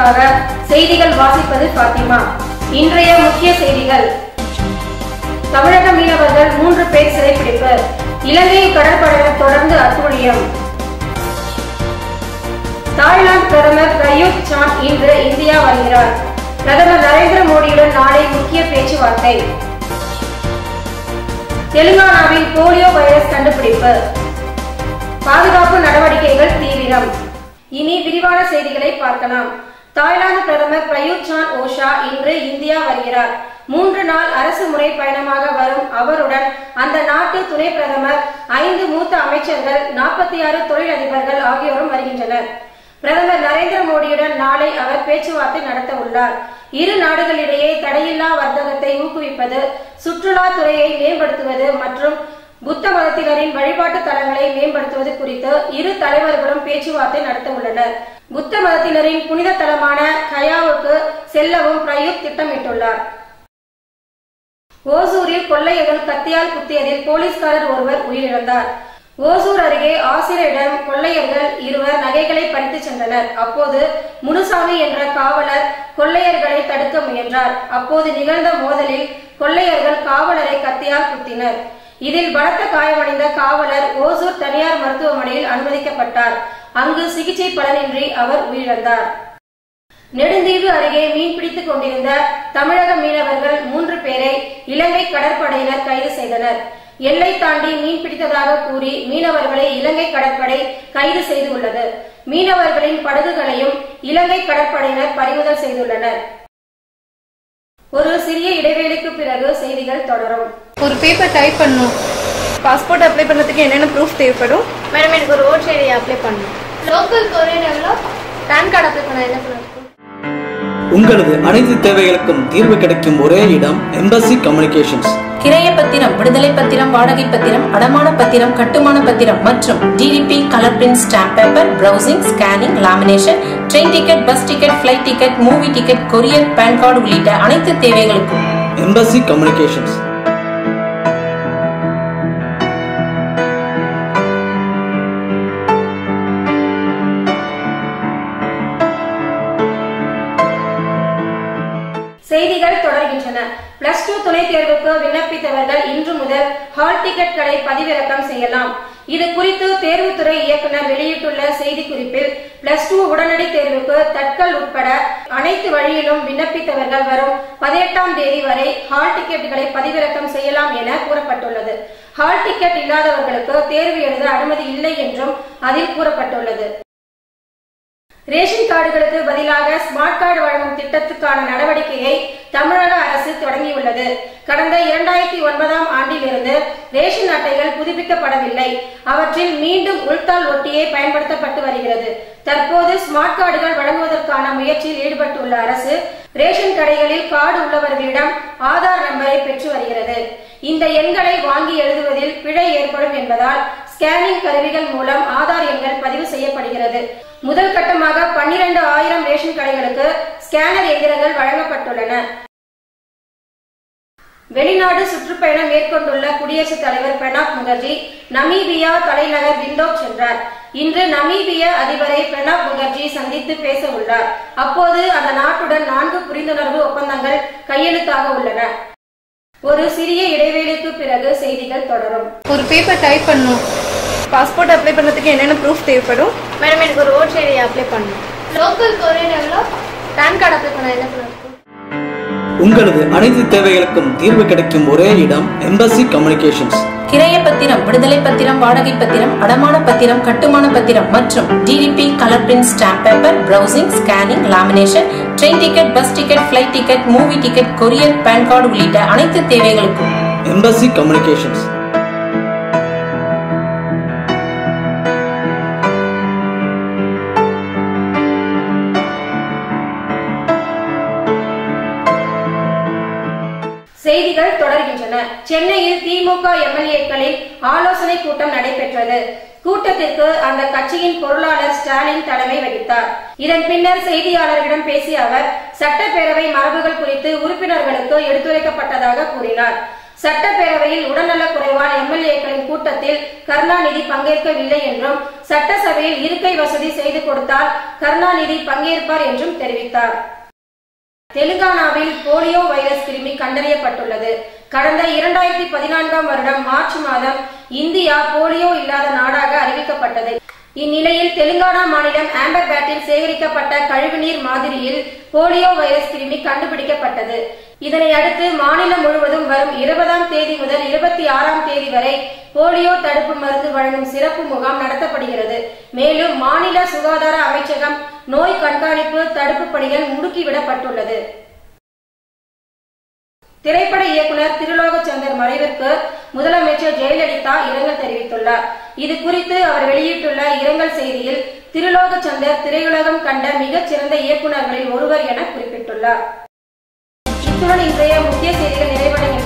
செய்திகளுக்காக செய்திகள் வாசிப்பது பாத்திமா இன்றைய முக்கிய செய்திகள் தமிழக மீனவர்கள் மூன்று பேர் சிறைப்பிடிப்பு இலங்கை கடற்படையினர் தொடர்ந்து அத்துழியம் தாய்லாந்து பிரதமர் பிரயுத் சான் இன்று இந்தியா வருகிறார் பிரதமர் நரேந்திர மோடியுடன் நாளை முக்கிய பேச்சுவார்த்தை தெலுங்கானாவில் போலியோ வைரஸ் கண்டுபிடிப்பு பாதுகாப்பு நடவடிக்கைகள் தீவிரம் இனி விரிவான செய்திகளை பார்க்கலாம் தாய்லாந்து பிரதமர் பிரயுத் சான் ஓஷா இன்று இந்தியா வருகிறார் மூன்று நாள் அரசு முறை பயணமாக வரும் அவருடன் அந்த நாட்டு துணை பிரதமர் ஐந்து மூத்த அமைச்சர்கள் நாற்பத்தி ஆறு தொழிலதிபர்கள் ஆகியோரும் வருகின்றனர் பிரதமர் நரேந்திர மோடியுடன் நாளை அவர் பேச்சுவார்த்தை நடத்த உள்ளார் இரு நாடுகளிடையே தடையில்லா வர்த்தகத்தை ஊக்குவிப்பது சுற்றுலா துறையை மேம்படுத்துவது மற்றும் புத்த மதத்தினரின் வழிபாட்டு தலங்களை மேம்படுத்துவது குறித்து இரு தலைவர்களும் பேச்சுவார்த்தை நடத்த உள்ளனர் புத்த மதத்தினரின் புனித தலமான கயாவுக்கு செல்லவும் பிரயுத் திட்டமிட்டுள்ளார் ஓசூரில் கொள்ளையர்கள் கத்தியால் குத்தியதில் போலீஸ்காரர் ஒருவர் உயிரிழந்தார் ஓசூர் அருகே ஆசிரியரிடம் கொள்ளையர்கள் இருவர் நகைகளை பறித்து சென்றனர் அப்போது முனுசாமி என்ற காவலர் கொள்ளையர்களை தடுக்க முயன்றார் அப்போது நிகழ்ந்த மோதலில் கொள்ளையர்கள் காவலரை கத்தியால் குத்தினர் இதில் பலத்த காயமடைந்த காவலர் ஓசூர் தனியார் மருத்துவமனையில் அனுமதிக்கப்பட்டார் அங்கு சிகிச்சை பலனின்றி அவர் உயிரிழந்தார் நெடுந்தீவு அருகே மீன்பிடித்துக் கொண்டிருந்த தமிழக மீனவர்கள் மூன்று பேரை இலங்கை கடற்படையினர் கைது செய்தனர் எல்லை தாண்டி மீன் பிடித்ததாக கூறி மீனவர்களை இலங்கை கடற்படை கைது செய்துள்ளது மீனவர்களின் படகுகளையும் இலங்கை கடற்படையினர் பறிமுதல் செய்துள்ளனர் ஒரு சிறிய இடைவேளைக்கு பிறகு செய்திகள் தொடரும் ஒரு பேப்பர் டைப் பண்ணணும் பாஸ்போர்ட் அப்ளை பண்ணுறதுக்கு என்னென்ன ப்ரூஃப் தேவைப்படும் மேடம் எனக்கு ஒரு ஓட் ஐடி அப்ளை பண்ணணும் லோக்கல் கொரியர் எவ்வளோ பேன் கார்டு அப்ளை பண்ண என்ன ப்ரூஃப் உங்களது அனைத்து தேவைகளுக்கும் தீர்வு கிடைக்கும் ஒரே இடம் எம்பசி கம்யூனிகேஷன்ஸ் கிரைய பத்திரம் விடுதலை பத்திரம் வாடகை பத்திரம் அடமான பத்திரம் கட்டுமான பத்திரம் மற்றும் DTP colour print stamp paper browsing scanning lamination train ticket bus ticket flight ticket movie ticket courier PAN card உள்ளிட்ட அனைத்து தேவைகளுக்கும் எம்பசி கம்யூனிகேஷன்ஸ் செய்திகள் தொடர்கின்றன பிளஸ் டூ துணைத் தேர்வுக்கு விண்ணப்பித்தவர்கள் இன்று முதல் ஹால் டிக்கெட்களை பதிவிறக்கம் செய்யலாம் இது குறித்து தேர்வுத்துறை இயக்குனர் வெளியிட்டுள்ள செய்திக்குறிப்பில் பிளஸ் டூ உடனடி தேர்வுக்கு தட்கல் உட்பட அனைத்து வழியிலும் விண்ணப்பித்தவர்கள் வரும் பதினெட்டாம் தேதி வரை ஹால் டிக்கெட்டுகளை பதிவிறக்கம் செய்யலாம் என கூறப்பட்டுள்ளது ஹால் டிக்கெட் இல்லாதவர்களுக்கு தேர்வு எழுத அனுமதி இல்லை என்றும் அதில் கூறப்பட்டுள்ளது ரேஷன் கார்டுகளுக்கு பதிலாக ஸ்மார்ட் கார்டு வழங்கும் திட்டத்துக்கான நடவடிக்கையை தமிழக அரசு தொடங்கியுள்ளது கடந்த இரண்டாயிரத்தி ஒன்பதாம் ஆண்டிலிருந்து ரேஷன் அட்டைகள் புதுப்பிக்கப்படவில்லை அவற்றில் மீண்டும் உள்தாள் ஒட்டியே பயன்படுத்தப்பட்டு வருகிறது தற்போது ஸ்மார்ட் கார்டுகள் வழங்குவதற்கான முயற்சியில் ஈடுபட்டுள்ள அரசு ரேஷன் கடைகளில் கார்டு உள்ளவர்களிடம் ஆதார் நம்பரை பெற்று வருகிறது இந்த எண்களை வாங்கி எழுதுவதில் பிழை ஏற்படும் என்பதால் ஸ்கேனிங் கருவிகள் மூலம் ஆதார் எண்கள் பதிவு செய்யப்படுகிறது முதல் கட்டமாக பன்னிரண்டு ஆயிரம் ரேஷன் கடைகளுக்கு ஸ்கேனர் எந்திரங்கள் வழங்கப்பட்டுள்ளன வெளிநாடு சுற்றுப்பயணம் மேற்கொண்டுள்ள குடியரசுத் தலைவர் பிரணாப் முகர்ஜி நமீபியா தலைநகர் விண்டோக் சென்றார் இன்று நமீபிய அதிபரை பிரணாப் முகர்ஜி சந்தித்து பேச உள்ளார் அப்போது அந்த நாட்டுடன் நான்கு புரிந்துணர்வு ஒப்பந்தங்கள் கையெழுத்தாக உள்ளன ஒரு சிறிய இடைவேளைக்கு பிறகு செய்திகள் தொடரும் ஒரு பேப்பர் டைப் பண்ணணும் பாஸ்போர்ட் அப்ளை பண்ணுறதுக்கு என்னென்ன ப்ரூஃப் தேவைப்படும் மேடம் எனக்கு ஒரு ஓட் ஐடி அப்ளை பண்ணணும் லோக்கல் கொரியர் எவ்வளோ பேன் கார்டு அப்ளை பண்ண என்ன ப்ரூஃப் உங்களது அனைத்து தேவைகளுக்கும் தீர்வு கிடைக்கும் ஒரே இடம் எம்பசி கம்யூனிகேஷன்ஸ் கிரைய பத்திரம் விடுதலை பத்திரம் வாடகை பத்திரம் அடமான பத்திரம் கட்டுமான பத்திரம் மற்றும் DTP colour print stamp paper browsing scanning lamination train ticket bus ticket flight ticket movie ticket courier PAN card உள்ளிட்ட அனைத்து தேவைகளுக்கும் எம்பசி கம்யூனிகேஷன்ஸ் செய்திகள் தொடர்கின்றன சென்னையில் திமுக எம்எல்ஏக்களின் ஆலோசனை கூட்டம் நடைபெற்றது கூட்டத்திற்கு அந்த கட்சியின் பொருளாளர் ஸ்டாலின் தலைமை வகித்தார் இதன் பின்னர் செய்தியாளர்களிடம் பேசிய அவர் சட்டப்பேரவை மரபுகள் குறித்து உறுப்பினர்களுக்கு எடுத்துரைக்கப்பட்டதாக கூறினார் சட்டப்பேரவையில் உடல்நலக் குறைவால் எம்எல்ஏக்களின் கூட்டத்தில் கருணாநிதி பங்கேற்கவில்லை என்றும் சட்டசபையில் இருக்கை வசதி செய்து கொடுத்தால் கருணாநிதி பங்கேற்பார் என்றும் தெரிவித்தார் தெலுங்கானாவில் போலியோ வைரஸ் கிருமி கண்டறியப்பட்டுள்ளது கடந்த இரண்டாயிரத்தி பதினான்காம் வருடம் மார்ச் மாதம் இந்தியா போலியோ இல்லாத நாடாக அறிவிக்கப்பட்டது இந்நிலையில் தெலுங்கானா மாநிலம் ஆம்பர்பேட்டில் சேகரிக்கப்பட்ட கழிவுநீர் மாதிரியில் போலியோ வைரஸ் கிருமி கண்டுபிடிக்கப்பட்டது இதனை அடுத்து மாநிலம் முழுவதும் வரும் இருபதாம் தேதி முதல் இருபத்தி ஆறாம் தேதி வரை போலியோ தடுப்பு மருந்து வழங்கும் சிறப்பு முகாம் நடத்தப்படுகிறது மேலும் மாநில சுகாதார அமைச்சகம் நோய் கண்காணிப்பு தடுப்பு பணிகள் முடுக்கிவிடப்பட்டுள்ளது திரைப்பட இயக்குனர் திருலோகச்சந்தர் மறைவிற்கு முதலமைச்சர் ஜெயலலிதா இரங்கல் தெரிவித்துள்ளார் இது குறித்து அவர் வெளியிட்டுள்ள இரங்கல் செய்தியில் திருலோகச்சந்தர் திரையுலகம் கண்ட மிகச் சிறந்த இயக்குநர்களில் ஒருவர் என குறிப்பிட்டுள்ளார் இத்துடன் இன்றைய முக்கிய செய்திகள் நிறைவடைகின்றன